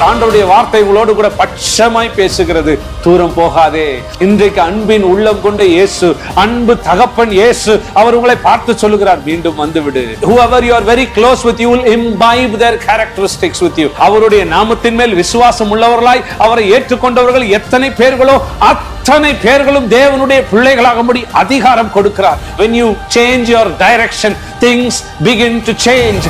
ஆண்டவருடைய வார்த்தை உங்களோடு கூட பட்சமாய் பேசுகிறது தூரம் போகாதே இன்றைக்கு அன்பின் உள்ளம் கொண்ட இயேசு அன்பு தகப்பன் இயேசு அவர் உங்களை பார்த்து சொல்லுகிறார் மீண்டும் வந்துவிடு whoever you are very close with you will imbibe their characteristics with you அவருடைய நாமத்தின் மேல் விசுவாசம் உள்ளவர்களாய் அவரை ஏற்றுக்கொண்டவர்கள் எத்தனை பேர்களோ அத்தனை பேர்களும் தேவனுடைய பிள்ளைகளாகும்படி அதிகாரம் கொடுக்கிறார் when you change your direction things begin to change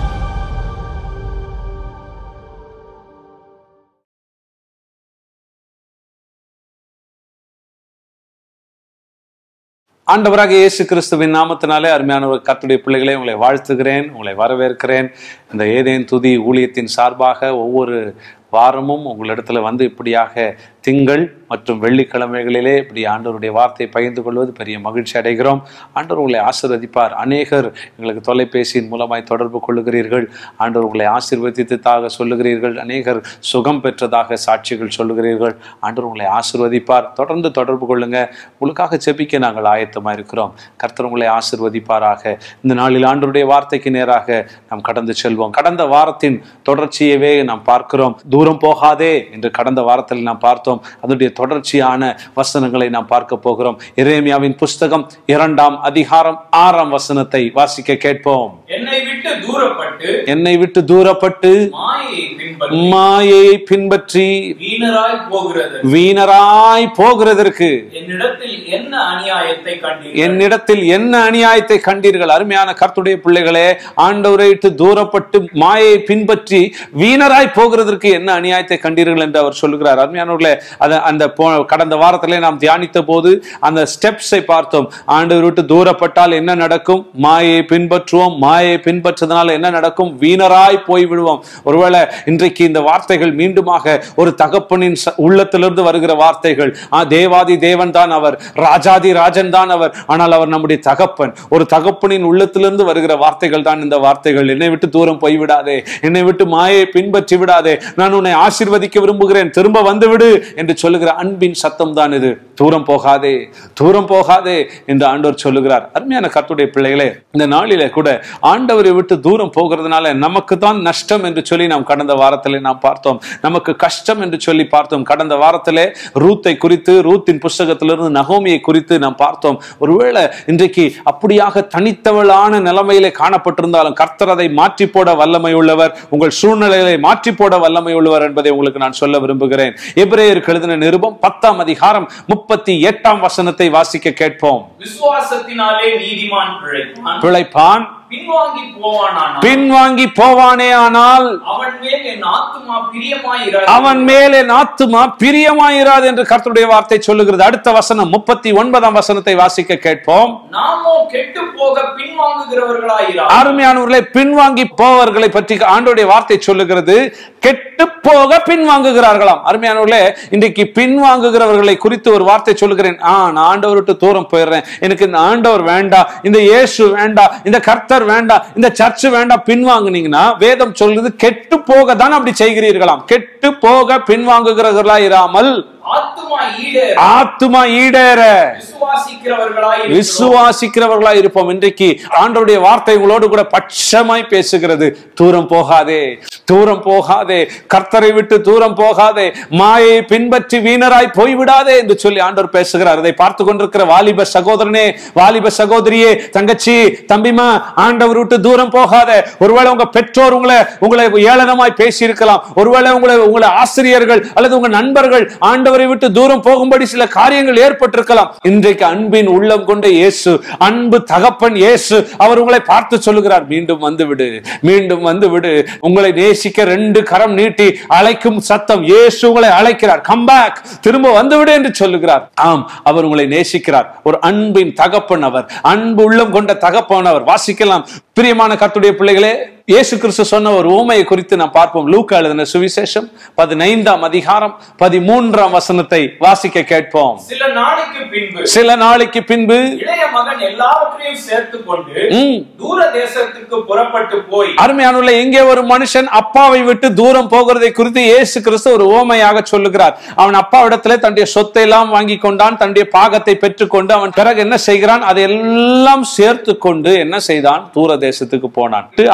ஆண்டவராக இயேசு கிறிஸ்துவின் நாமத்தினாலே அருமையான ஒரு கர்த்தருடைய பிள்ளைகளை உங்களை வாழ்த்துகிறேன் உங்களை வரவேற்கிறேன் இந்த ஏதேன் துதி ஊழியத்தின் சார்பாக ஒவ்வொரு வாரமும் உங்களிடத்துல வந்து இப்படியாக திங்கள் மற்றும் வெள்ளிக்கிழமைகளிலே இப்படி ஆண்டவருடைய வார்த்தையை பகிர்ந்து கொள்வது பெரிய மகிழ்ச்சி அடைகிறோம் ஆண்டவர் உங்களை ஆசீர்வதிப்பார் அநேகர் எங்களுக்கு தொலைபேசியின் மூலமாய் தொடர்பு கொள்ளுகிறீர்கள் ஆண்டவர் உங்களை ஆசீர்வதித்ததாக சொல்லுகிறீர்கள் அநேகர் சுகம் பெற்றதாக சாட்சிகள் சொல்லுகிறீர்கள் ஆண்டவர் உங்களை ஆசீர்வதிப்பார் தொடர்ந்து தொடர்பு கொள்ளுங்க உங்களுக்காக செபிக்க நாங்கள் ஆயத்தமாக இருக்கிறோம் கர்த்தர் உங்களை ஆசீர்வதிப்பாராக இந்த நாளில் ஆண்டவருடைய வார்த்தைக்கு நேராக நாம் கடந்து செல்வோம் கடந்த வாரத்தின் தொடர்ச்சியவே நாம் பார்க்கிறோம் தூரம் போகாதே என்று கடந்த வாரத்தில் நாம் பார்த்தோம் அதனுடைய தொடர்ச்சியான வசனங்களை நாம் பார்க்க போகிறோம் எரேமியாவின் புஸ்தகம் இரண்டாம் அதிகாரம் ஆறாம் வசனத்தை வாசிக்க கேட்போம் என்னை விட்டு தூரப்பட்டு என்னை விட்டு தூரப்பட்டு மாயையை பின்பற்றி மாயையை பின்பற்றி வீணராய் போகிறது வீணராய் போகிறதற்கு என்னிடத்தில் என்ன அநியாயத்தை கண்டீர்கள் என்னிடத்தில் என்ன அநியாயத்தை கண்டீர்கள் அருமையான கர்த்துடைய பிள்ளைகளே ஆண்டவரை விட்டு தூரப்பட்டு மாயை பின்பற்றி வீணராய் போகிறதற்கு என்ன அநியாயத்தை கண்டீர்கள் என்று அவர் சொல்லுகிறார் அருமையானவர்களே அத அந்த போ- கடந்த வாரத்திலே நாம் தியானித்த போது அந்த ஸ்டெப்ஸை பார்த்தோம் ஆண்டவர் விட்டு தூரப்பட்டால் என்ன நடக்கும் மாயை பின்பற்றுவோம் மாயை பின்பற்றதுனால என்ன நடக்கும் வீணராய் போய் விடுவோம் ஒருவேளை இன்றைக்கு இந்த வார்த்தைகள் மீண்டுமாக ஒரு தகப்பனின் ச- உள்ளத்திலிருந்து வருகிற வார்த்தைகள் ஆ, தேவாதி தேவன் தான் அவர் ராஜாதி ராஜன் தான் அவர் ஆனால் அவர் நம்முடைய தகப்பன் ஒரு தகப்பனின் உள்ளத்திலிருந்து வருகிற வார்த்தைகள் தான் இந்த வார்த்தைகள் என்னை விட்டு தூரம் போய்விடாதே என்னை விட்டு மாயை பின்பற்றி விடாதே நான் உன்னை ஆசீர்வதிக்க விரும்புகிறேன் திரும்ப வந்து விடு என்று சொல்லுகிற அன்பின் சத்தம் தான் இது தூரம் போகாதே தூரம் போகாதே என்று ஆண்டவர் சொல்லுகிறார் அருமையான கர்த்தருடைய பிள்ளைகளே இந்த நாளிலே கூட ஆண்டவரை விட்டு தூரம் போகிறதுனால நமக்கு தான் நஷ்டம் என்று சொல்லி நாம் கடந்த வாரத்திலே நாம் பார்த்தோம் நமக்கு கஷ்டம் என்று சொல்லி பார்த்தோம் கடந்த வாரத்திலே ரூத்தை குறித்து ரூத்தின் புஸ்தகத்திலிருந்து நகோமியை குறித்து நாம் பார்த்தோம் ஒருவேளை இன்றைக்கு அப்படியாக தனித்தவளான நிலைமையிலே காணப்பட்டிருந்தாலும் கர்த்தர் அதை மாற்றி போட வல்லமை உள்ளவர் உங்கள் சூழ்நிலைகளை மாற்றி போட வல்லமை உள்ளவர் என்பதை உங்களுக்கு நான் சொல்ல விரும்புகிறேன் எபிரேயருக்கு எழுதின நிருபம் பத்தாம் அதிகாரம் முப்பத்தி எட்டாம் வசனத்தை வாசிக்க கேட்போம் விசுவாசத்தினாலே நீதிமான் பிழைப்பான் பிழைப்பான் பின்வாங்கி போவானானால் பின்வாங்கி போவானே ஆனால் அவன் மேல் என் ஆத்துமா பிரியமாயிராது அவன் மேலே என் ஆத்துமா பிரியமாயிராது என்று கர்த்தருடைய வார்த்தை சொல்லுகிறது அடுத்த வசனம் முப்பத்தி ஒன்பதாம் வசனத்தை வாசிக்க கேட்போம் நாமோ கெட்டு போக பின்வாங்குகிறவர்களாயிரா அருமையானவர்களை பின்வாங்கி போவர்களை பற்றி ஆண்டோடைய வார்த்தை சொல்லுகிறது கெட்டு போக பின்வாங்குகிறார்களாம் அருமையானவர்களே இன்றைக்கு பின்வாங்குகிறவர்களை குறித்து ஒரு வார்த்தை சொல்லுகிறேன் ஆ நான் ஆண்டவர் விட்டு தூரம் போயிடுறேன் எனக்கு இந்த ஆண்டவர் வேண்டாம் இந்த இயேசு வேண்டாம் இந்த கர்த்தர் வேண்டாம் இந்த சர்ச் வேண்டாம் பின்வாங்குனீங்கன்னா வேதம் சொல்லுது கெட்டு போக தான் அப்படி செய்கிறீர்களாம் கெட்டு போக பின்வாங்குகிறவர்களா இராமல் ஆத்துமா ஈடேற ஆத்துமா ஈடேற விசுவாசிக்கிறவர்களாய் விசுவாசிக்கிறவர்களா இருப்போம் இன்றைக்கு ஆண்டவருடைய வார்த்தை உங்களோடு கூட பட்சமாய் பேசுகிறது தூரம் போகாதே தூரம் போகாதே கர்த்தரை விட்டு தூரம் போகாதே மாயை பின்பற்றி வீணராய் போய்விடாதே என்று சொல்லி ஆண்டவர் பேசுகிறார் அதை பார்த்து கொண்டிருக்கிற வாலிப சகோதரனே வாலிப சகோதரியே தங்கச்சி தம்பிமா ஆண்டவர் விட்டு தூரம் போகாத ஒருவேளை உங்க பெற்றோர் உங்களை உங்களை ஏளனமாய் பேசி இருக்கலாம் ஒருவேளை உங்களை உங்களை ஆசிரியர்கள் அல்லது உங்க நண்பர்கள் ஆண்டவரை விட்டு தூரம் போகும்படி சில காரியங்கள் ஏற்பட்டிருக்கலாம் இன்றைக்கு அன்பின் உள்ளம் கொண்ட இயேசு அன்பு தகப்பன் இயேசு அவர் உங்களை பார்த்து சொல்லுகிறார் மீண்டும் வந்து விடு மீண்டும் வந்து விடு உங்களை நேசிக்க ரெண்டு கரம் நீட்டி அழைக்கும் சத்தம் இயேசு உங்களை அழைக்கிறார் கம் பேக் திரும்ப வந்து விடு என்று சொல்லுகிறார் ஆம் அவர் உங்களை நேசிக்கிறார் ஒரு அன்பின் தகப்பன் அவர் அன்பு உள்ளம் கொண்ட தகப்பன் அவர் வாசிக்கலாம் பிரியமான கர்த்தருடைய பிள்ளைகளே இயேசு கிறிஸ்து சொன்ன ஒரு ஊமையை குறித்து நாம் பார்ப்போம் லூக்கா எழுதின சுவிசேஷம் பதினைந்தாம் அதிகாரம் பதிமூன்றாம் வசனத்தை வாசிக்க கேட்போம் சில நாளைக்கு பின்பு சில நாளைக்கு பின்பு இளைய மகன் எல்லாவற்றையும் சேர்த்து கொண்டு ம், தூர தேசத்துக்கு புறப்பட்டு போய் அருமையானுள்ள எங்கே ஒரு மனுஷன் அப்பாவை விட்டு தூரம் போகிறதை குறித்து இயேசு கிறிஸ்து ஒரு ஓமையாக சொல்லுகிறார் அவன் அப்பாவிடத்திலே தன்னுடைய சொத்தை எல்லாம் வாங்கி கொண்டான் தன்னுடைய பாகத்தை பெற்றுக்கொண்டு அவன் பிறகு என்ன செய்கிறான் அதை எல்லாம் சேர்த்து கொண்டு என்ன செய்தான் தூர தேசத்துக்கு போனான் அப்பாவை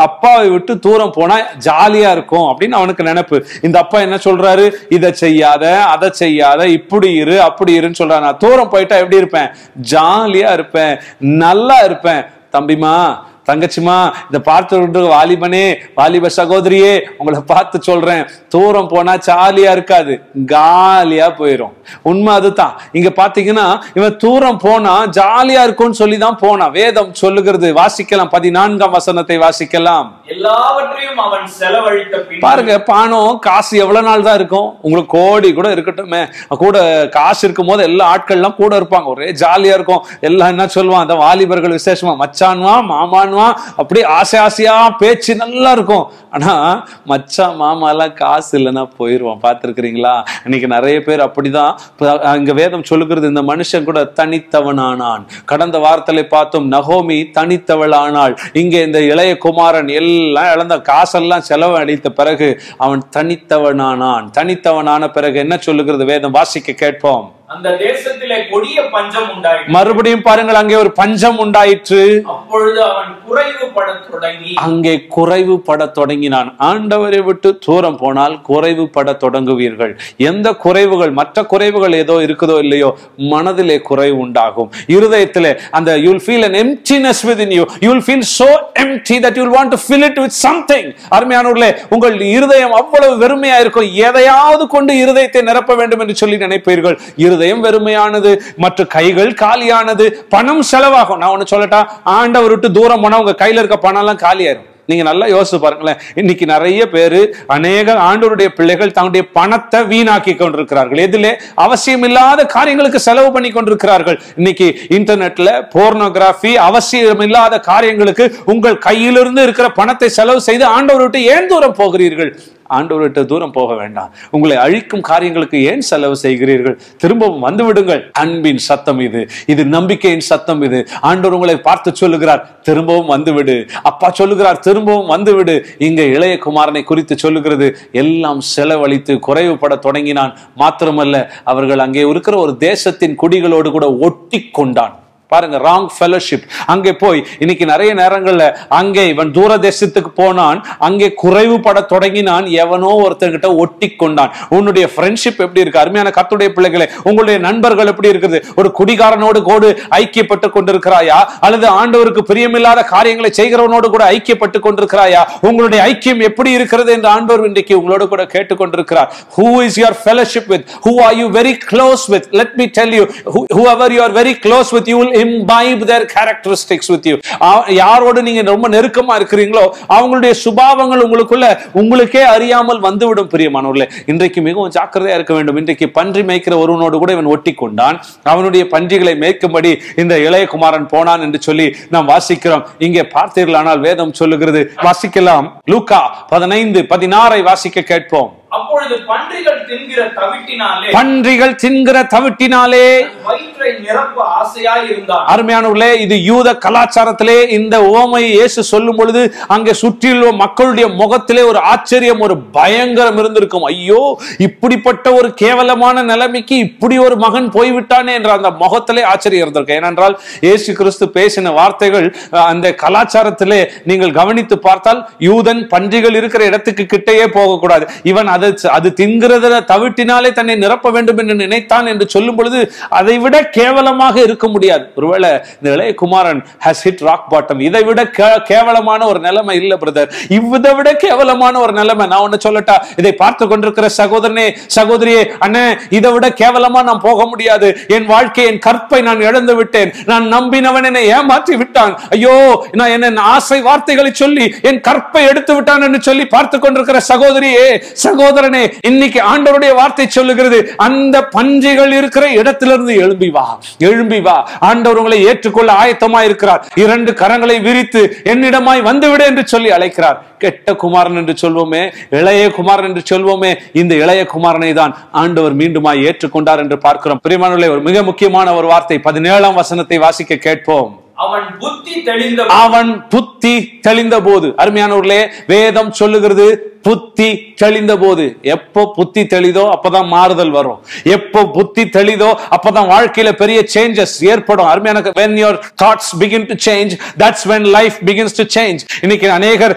அப்பாவை விட்டு தூரம் போனா ஜாலியா இருக்கும் அப்படின்னு அவனுக்கு நினைப்பு இந்த அப்பா என்ன சொல்றாரு இதை செய்யாத அதை செய்யாத இப்படி இரு அப்படி இருன்னு சொல்றாரு நான் தூரம் போயிட்டா எப்படி இருப்பேன் ஜாலியா இருப்பேன் நல்லா இருப்பேன் தம்பிமா தங்கச்சிமா இந்த பார்த்து வாலிபனே வாலிப சகோதரியே உங்களை பார்த்து சொல்றேன் தூரம் போனா ஜாலியா இருக்காது காலியா போயிடும் உண்மை அதுதான் இங்க பாத்தீங்கன்னா இவன் தூரம் போனா ஜாலியா இருக்கும்னு சொல்லி தான் போனான் வேதம் சொல்லுகிறது வாசிக்கலாம் பதினான்காம் வசனத்தை வாசிக்கலாம் எல்லாவற்றையும் அவன் செலவழித்த பின் பாருங்க பணம் காசு எவ்வளவு நாள் தான் இருக்கும் உங்களுக்கு கோடி கூட இருக்கட்டுமே கூட காசு இருக்கும் போது எல்லா ஆட்கள்லாம் கூட இருப்பாங்க ஒரே ஜாலியா இருக்கும் எல்லாம் என்ன சொல்லுவான் அந்த வாலிபர்கள் விசேஷமா மச்சான்வா மாமான்வா அப்படியே ஆசை ஆசையா பேச்சு நல்லா இருக்கும் ஆனா மச்சான் மாமா எல்லாம் காசு இல்லைன்னா போயிருவான் பார்த்திருக்கிறீங்களா இன்னைக்கு நிறைய பேர் அப்படிதான் இப்ப அங்க வேதம் சொல்லுகிறது இந்த மனுஷன் கூட தனித்தவனானான் கடந்த வாரத்திலே பார்த்தோம் நகோமி தனித்தவளானாள் இங்கே இந்த இளைய குமாரன் எல்லாம் இழந்த காசெல்லாம் செலவு அடித்த பிறகு அவன் தனித்தவனானான் தனித்தவனான பிறகு என்ன சொல்லுகிறது வேதம் வாசிக்க கேட்போம் அந்த தேசத்திலே கொடிய பஞ்சம் உண்டாயிற்று மறுபடியும் பாருங்கள் அங்கே ஒரு பஞ்சம் உண்டாயிற்று அப்பொழுது அவன் குறைவுபடத் தொடங்கி அங்கே குறைவுபட தொடங்கினான் ஆண்டவரை விட்டு தூரம் போனால் குறைவுபட தொடங்குவீர்கள் எந்த குறைவுகள் மற்ற குறைவுகள் ஏதோ இருக்குதோ இல்லையோ மனதிலே குறைவு உண்டாகும் இருதயத்திலே அந்த you'll feel an emptiness within you you will feel so empty that you will want to fill it with something அருமையானவர்களே உங்கள் இருதயம் அவ்வளவு வெறுமையா இருக்கும் எதையாவது கொண்டு இருதயத்தை நிரப்ப வேண்டும் என்று சொல்லி நினைப்பீர்கள் இருதயம் வெறுமையானது மற்ற கைகள் காலியானது பணம் செலவாகும் நான் ஒண்ணு சொல்லட்டா ஆண்டவர் விட்டு தூரம் போனா உங்க கையில இருக்க பணம் எல்லாம் காலியாயிரும் நீங்க நல்லா யோசிச்சு பாருங்களேன் இன்னைக்கு நிறைய பேரு அநேக ஆண்டவருடைய பிள்ளைகள் தங்களுடைய பணத்தை வீணாக்கி கொண்டிருக்கிறார்கள் எதிலே அவசியம் இல்லாத காரியங்களுக்கு செலவு பண்ணி கொண்டிருக்கிறார்கள் இன்னைக்கு இன்டர்நெட்ல போர்னோகிராஃபி அவசியம் இல்லாத காரியங்களுக்கு உங்கள் கையிலிருந்து இருக்கிற பணத்தை செலவு செய்து ஆண்டவர் விட்டு ஏன் தூரம் போகிறீர்கள் ஆண்டவர்கிட்ட தூரம் போக வேண்டாம் உங்களை அழிக்கும் காரியங்களுக்கு ஏன் செலவு செய்கிறீர்கள் திரும்பவும் வந்து விடுங்கள் அன்பின் சத்தம் இது இது நம்பிக்கையின் சத்தம் இது ஆண்டவர் உங்களை பார்த்து சொல்லுகிறார் திரும்பவும் வந்து விடு அப்பா சொல்லுகிறார் திரும்பவும் வந்து விடு இங்க இளைய குமாரனை குறித்து சொல்லுகிறது எல்லாம் செலவழித்து குறைவுபட தொடங்கினான் மாத்திரமல்ல அவர்கள் அங்கே இருக்கிற ஒரு தேசத்தின் குடிகளோடு கூட ஒட்டி கொண்டான் பாருங்க ராங் ஃபெலோஷிப் அங்கே போய் இன்னைக்கு நிறைய நேரங்கள்ல அங்கே இவன் தூர தேசத்துக்கு போனான் அங்கே குறைவுபட தொடங்கினான் எவனோ ஒருத்தன்கிட்ட ஒட்டி கொண்டான் உன்னுடைய ஃப்ரெண்ட்ஷிப் எப்படி இருக்கு அருமையான கத்துடைய பிள்ளைகளே உங்களுடைய நண்பர்கள் எப்படி இருக்குது ஒரு குடிகாரனோடு கூட ஐக்கியப்பட்டு கொண்டிருக்கிறாயா அல்லது ஆண்டவருக்கு பிரியமில்லாத காரியங்களை செய்கிறவனோடு கூட ஐக்கியப்பட்டு கொண்டிருக்கிறாயா உங்களுடைய ஐக்கியம் எப்படி இருக்கிறது என்று ஆண்டவர் இன்றைக்கு உங்களோடு கூட கேட்டுக்கொண்டிருக்கிறார் who is your fellowship with who are you very close with let me tell you who- whoever you are very close with you will imbibe their characteristics with you ஆ- யாரோடு நீங்க ரொம்ப நெருக்கமா இருக்கிறீங்களோ அவங்களுடைய சுபாவங்கள் உங்களுக்குள்ள உங்களுக்கே அறியாமல் வந்துவிடும் பிரியமானவர்களே இன்றைக்கு மிகவும் ஜாக்கிரதையா இருக்க வேண்டும் இன்றைக்கு பன்றி மேய்க்கிற ஒருவனோடு கூட இவன் ஒட்டி கொண்டான் அவனுடைய பன்றிகளை மேய்க்கும்படி இந்த இளையகுமாரன் போனான் என்று சொல்லி நாம் வாசிக்கிறோம் இங்கே பார்த்தீர்களானால் வேதம் சொல்லுகிறது வாசிக்கலாம் லூக்கா பதினைந்து பதினாறை வாசிக்க கேட்போம் அப்பொழுது பன்றிகள் தின்கிற தவிட்டினாலே பன்றிகள் தின்கிற தவிட்டினாலே தன் வயிற்றை நிரப்ப ஆசையாய் இருந்தான் அருமையானவர்களே இது யூத கலாச்சாரத்திலே இந்த உவமையை இயேசு சொல்லும் பொழுது அங்கே சுற்றியுள்ள மக்களுடைய முகத்திலே ஒரு ஆச்சரியம் ஒரு பயங்கரம் இருந்திருக்கும் ஐயோ இப்படிப்பட்ட ஒரு கேவலமான நிலைமைக்கு இப்படி ஒரு மகன் போய்விட்டானே என்ற அந்த முகத்திலே ஆச்சரியம் இருந்திருக்கும் ஏனென்றால் இயேசு கிறிஸ்து பேசின வார்த்தைகள் அஹ், அந்த கலாச்சாரத்திலே நீங்கள் கவனித்து பார்த்தால் யூதன் பன்றிகள் இருக்கிற இடத்துக்கு கிட்டேயே போகக்கூடாது இவன் அது அது தின்கிறத தவிட்டினாலே தன்னை நிரப்ப வேண்டும் என்று நினைத்தான் என்று சொல்லும் பொழுது அதை விட கேவலமாக இருக்க முடியாது ஒருவேளை இந்த இளைய குமாரன் ஹஸ் ஹிட் ராக் பாட்டம் இதை விட கே- கேவலமான ஒரு நிலைமை இல்ல பிரதர் இதை விட கேவலமான ஒரு நிலைமை நான் ஒண்ணு சொல்லட்டா இதை பார்த்து கொண்டிருக்கிற சகோதரனே சகோதரியே அண்ணே இதை விட கேவலமா நான் போக முடியாது என் வாழ்க்கை என் கற்பை நான் இழந்து விட்டேன் நான் நம்பினவன் என்னை ஏமாற்றி விட்டான் ஐயோ நான் என்ன ஆசை வார்த்தைகளை சொல்லி என் கற்பை எடுத்து விட்டான் என்று சொல்லி பார்த்து கொண்டிருக்கிற சகோதரியே சகோதரனே இன்னைக்கு ஆண்டவருடைய வார்த்தை சொல்லுகிறது அந்த பஞ்சுகள் இருக்கிற இடத்திலிருந்து எழும்பி வா எழும்பி வா ஆண்டவர் உங்களை ஏற்றுக்கொள்ள ஆயத்தமா இருக்கிறார் இரண்டு கரங்களை விரித்து என்னிடமாய் வந்துவிடு என்று சொல்லி அழைக்கிறார் கெட்ட குமாரன் என்று சொல்வோமே இளைய குமாரன் என்று சொல்வோமே இந்த இளைய குமாரனை தான் ஆண்டவர் மீண்டுமாய் ஏற்றுக்கொண்டார் என்று பார்க்கிறோம் பிரியமானவர்களே ஒரு மிக முக்கியமான ஒரு வார்த்தை பதினேழாம் வசனத்தை வாசிக்க கேட்போம் அவன் புத்தி தெளிந்த அவன் புத்தி தெளிந்த போது அருமையானவர்களே வேதம் சொல்லுகிறது புத்தி தெளிந்த போது எப்போ புத்தி தெளிதோ அப்பதான் மாறுதல் வரும் எப்போ புத்தி தெளிதோ அப்பதான் வாழ்க்கையில பெரிய சேஞ்சஸ் ஏற்படும் அருமையான when your thoughts begin to change that's when life begins to change இன்னைக்கு அநேகர்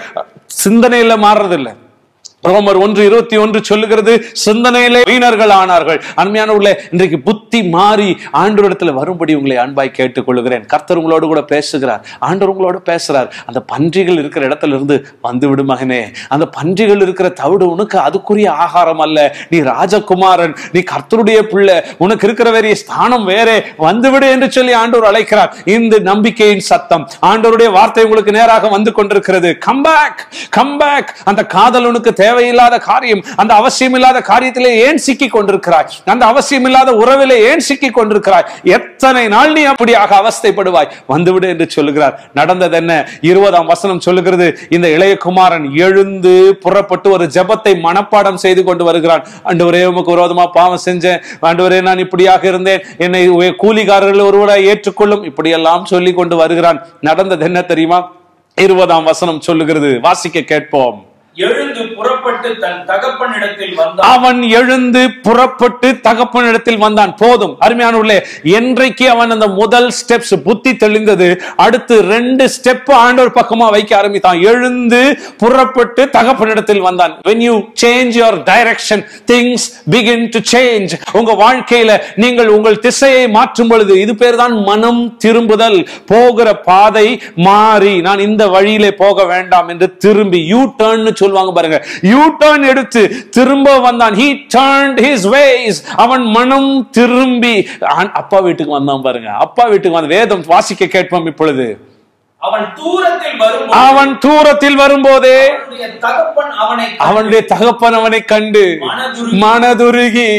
சிந்தனையில மாறுறதில்லை ரோமர் ஒன்று இருபத்தி ஒன்று சொல்லுகிறது சிந்தனையிலே வீணர்கள் ஆனார்கள் அருமையானவர்களே இன்றைக்கு புத்தி மாறி ஆண்டவரிடத்துல வரும்படி உங்களை அன்பாய் கேட்டுக்கொள்கிறேன் கர்த்தர் உங்களோடு கூட பேசுகிறார் ஆண்டவர் உங்களோட பேசுறார் அந்த பன்றிகள் இருக்கிற இடத்துல இருந்து வந்து விடு மகனே அந்த பன்றிகள் இருக்கிற தவிடு உனக்கு அதுக்குரிய ஆகாரம் அல்ல நீ ராஜகுமாரன் நீ கர்த்தருடைய பிள்ளை உனக்கு இருக்கிற வேறிய ஸ்தானம் வேறே வந்துவிடு என்று சொல்லி ஆண்டவர் அழைக்கிறார் இந்த நம்பிக்கையின் சத்தம் ஆண்டவருடைய வார்த்தை உங்களுக்கு நேராக வந்து கொண்டிருக்கிறது கம் பேக் கம் பேக் அந்த காதல் உனக்கு தேவையில்லாத காரியம் அந்த அவசியம் இல்லாத காரியத்திலே ஏன் சிக்கி கொண்டிருக்கிறாய் அந்த அவசியம் இல்லாத உறவிலே ஏன் சிக்கி கொண்டிருக்கிறாய் எத்தனை நாள் நீ அப்படியாக அவஸ்தைப்படுவாய் வந்துவிடு என்று சொல்லுகிறார் நடந்தது என்ன இருபதாம் வசனம் சொல்லுகிறது இந்த இளைய குமாரன் எழுந்து புறப்பட்டு ஒரு ஜெபத்தை மனப்பாடம் செய்து கொண்டு வருகிறான் ஆண்டவரே உமக்கு விரோதமா பாவம் செஞ்சேன் ஆண்டவரே நான் இப்படியாக இருந்தேன் என்னை உ- கூலிக்காரர்கள் ஒருவராய் ஏற்றுக்கொள்ளும் இப்படியெல்லாம் சொல்லி கொண்டு வருகிறான் நடந்தது என்ன தெரியுமா இருபதாம் வசனம் சொல்லுகிறது வாசிக்க கேட்போம் எழுந்து புறப்பட்டு தன் தகப்பனிடத்தில் வந்தான் அவன் எழுந்து புறப்பட்டு தகப்பனிடத்தில் வந்தான் போதும் அருமையானவர்களே என்றைக்கு அவன் அந்த முதல் ஸ்டெப்ஸ் புத்தி தெளிந்தது அடுத்து ரெண்டு ஸ்டெப் ஆண்டவர் பக்கமா வைக்க ஆரம்பித்தான் எழுந்து புறப்பட்டு தகப்பனிடத்தில் வந்தான் when you change your direction things begin to change உங்க வாழ்க்கையில நீங்கள் உங்கள் திசையை மாற்றும் பொழுது இது பேர் தான் மனம் திரும்புதல் போகிற பாதை மாறி நான் இந்த வழியிலே போக வேண்டாம் என்று திரும்பி யூ டர்ன் சொல்லுவாங்க பாருங்க யூ டர்ன் எடுத்து திரும்ப வந்தான் he turned his ways அவன் மனம் திரும்பி ஆண்- அப்பா வீட்டுக்கு வந்தான் பாருங்க அப்பா வீட்டுக்கு வந்து வேதம் வாசிக்க கேட்போம் இப்பொழுது அவன் தூரத்தில் வரும்போது அவன் தூரத்தில் வரும்போதே அவனுடைய தகப்பன் அவனை கண்டு அவனுடைய தகப்பன் அவனை கண்டு மனதுருகி, மனதுருகி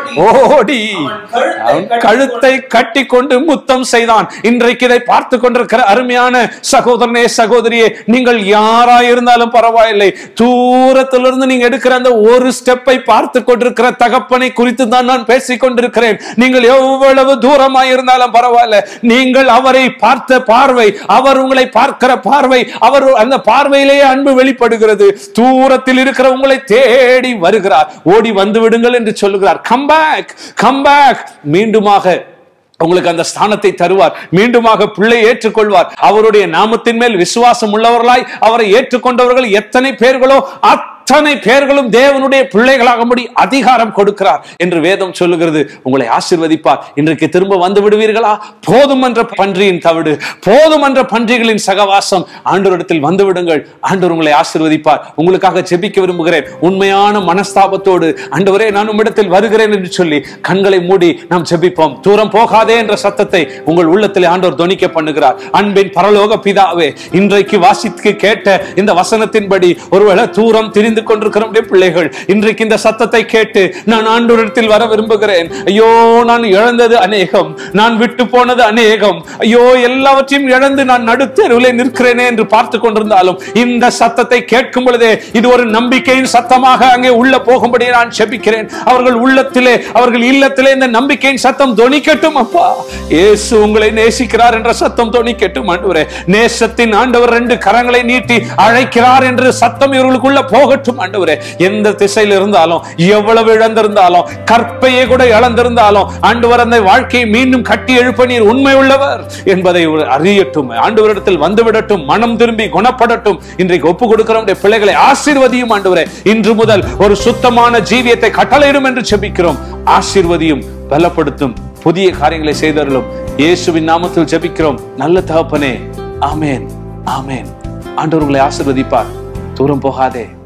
ஓடி அவன் கழுத்தை கட்டி கொண்டு முத்தம் செய்தான் இன்றைக்கு இதை பார்த்து கொண்டிருக்கிற அருமையான சகோதரனே சகோதரியே நீங்கள் யாரா இருந்தாலும் பரவாயில்லை தூரத்திலிருந்து நீங்க எடுக்கிற அந்த ஒரு ஸ்டெப்பை பார்த்து கொண்டிருக்கிற தகப்பனை குறித்து தான் நான் பேசிக் கொண்டிருக்கிறேன் நீங்கள் எவ்வளவு தூரமாய் இருந்தாலும் பரவாயில்ல நீங்கள் அவரை பார்த்த பார்வை அவர் உங்களை பார்க்கிற பார்வை அவர் அந்த பார்வையிலேயே அன்பு வெளிப்படுகிறது தூரத்தில் இருக்கிற உங்களை தேடி வருகிறார் ஓடி வந்து விடுங்கள் என்று சொல்லுகிறார் கம் பேக் கம் பேக் மீண்டுமாக உங்களுக்கு அந்த ஸ்தானத்தை தருவார் மீண்டுமாக பிள்ளை ஏற்றுக்கொள்வார் அவருடைய நாமத்தின் மேல் விசுவாசம் உள்ளவர்களாய் அவரை ஏற்றுக்கொண்டவர்கள் எத்தனை பேர்களோ அத்தனை பேர்களும் தேவனுடைய பிள்ளைகளாகும்படி அதிகாரம் கொடுக்கிறார் என்று வேதம் சொல்லுகிறது உங்களை ஆசீர்வதிப்பார் இன்றைக்கு திரும்ப வந்து விடுவீர்களா போதும் என்ற பன்றியின் தவிடு போதும் என்ற பன்றிகளின் சகவாசம் ஆண்டவரிடத்தில் வந்து விடுங்கள் ஆண்டவர் உங்களை ஆசீர்வதிப்பார் உங்களுக்காக ஜெபிக்க விரும்புகிறேன் உண்மையான மனஸ்தாபத்தோடு ஆண்டவரே நான் உம்மிடத்தில் வருகிறேன் என்று சொல்லி கண்களை மூடி நாம் ஜெபிப்போம் தூரம் போகாதே என்ற சத்தத்தை உங்கள் உள்ளத்தில் ஆண்டவர் தொனிக்க பண்ணுகிறார் அன்பின் பரலோக பிதாவே இன்றைக்கு வாசித்து கேட்ட இந்த வசனத்தின்படி ஒருவேளை தூரம் திரிந்து கொண்டிருக்கிற நம்முடைய பிள்ளைகள் இன்றைக்கு இந்த சத்தத்தை கேட்டு நான் ஆண்டவரிடத்தில் வர விரும்புகிறேன் ஐயோ நான் இழந்தது அநேகம் நான் விட்டு போனது அநேகம் ஐயோ எல்லாவற்றையும் இழந்து நான் நடுத்தெருவிலே நிற்கிறேனே என்று பார்த்து கொண்டிருந்தாலும் இந்த சத்தத்தை கேட்கும் பொழுதே இது ஒரு நம்பிக்கையின் சத்தமாக அங்கே உள்ள போகும்படி நான் செபிக்கிறேன் அவர்கள் உள்ளத்திலே அவர்கள் இல்லத்திலே இந்த நம்பிக்கையின் சத்தம் தொனிக்கட்டும் அப்பா இயேசு உங்களை நேசிக்கிறார் என்ற சத்தம் தொனிக்கட்டும் ஆண்டவரே நேசத்தின் ஆண்டவர் ரெண்டு கரங்களை நீட்டி அழைக்கிறார் என்று சத்தம் இவர்களுக்குள்ள போகட்டும் ஆண்டவரே எந்த திசையில் இருந்தாலும் எவ்வளவு இழந்திருந்தாலும் கற்பையை கூட இழந்திருந்தாலும் ஆண்டவர் அந்த வாழ்க்கையை மீண்டும் கட்டி எழுப்ப நீர் உண்மை உள்ளவர் என்பதை இவர் அறியட்டும் ஆண்டவரிடத்தில் வந்துவிடட்டும் மனம் திரும்பி குணப்படட்டும் இன்றைக்கு ஒப்பு கொடுக்கிற நம்முடைய பிள்ளைகளை ஆசீர்வதியும் ஆண்டவரே இன்று முதல் ஒரு சுத்தமான ஜீவியத்தை கட்டளையிடும் என்று செபிக்கிறோம் ஆசீர்வதியும் பலப்படுத்தும் புதிய காரியங்களை செய்தவர்களும் இயேசுவின் நாமத்தில் ஜெபிக்கிறோம் நல்ல தகப்பனே ஆமேன் ஆமேன் ஆண்டவர் உங்களை ஆசீர்வதிப்பார் தூரம் போகாதே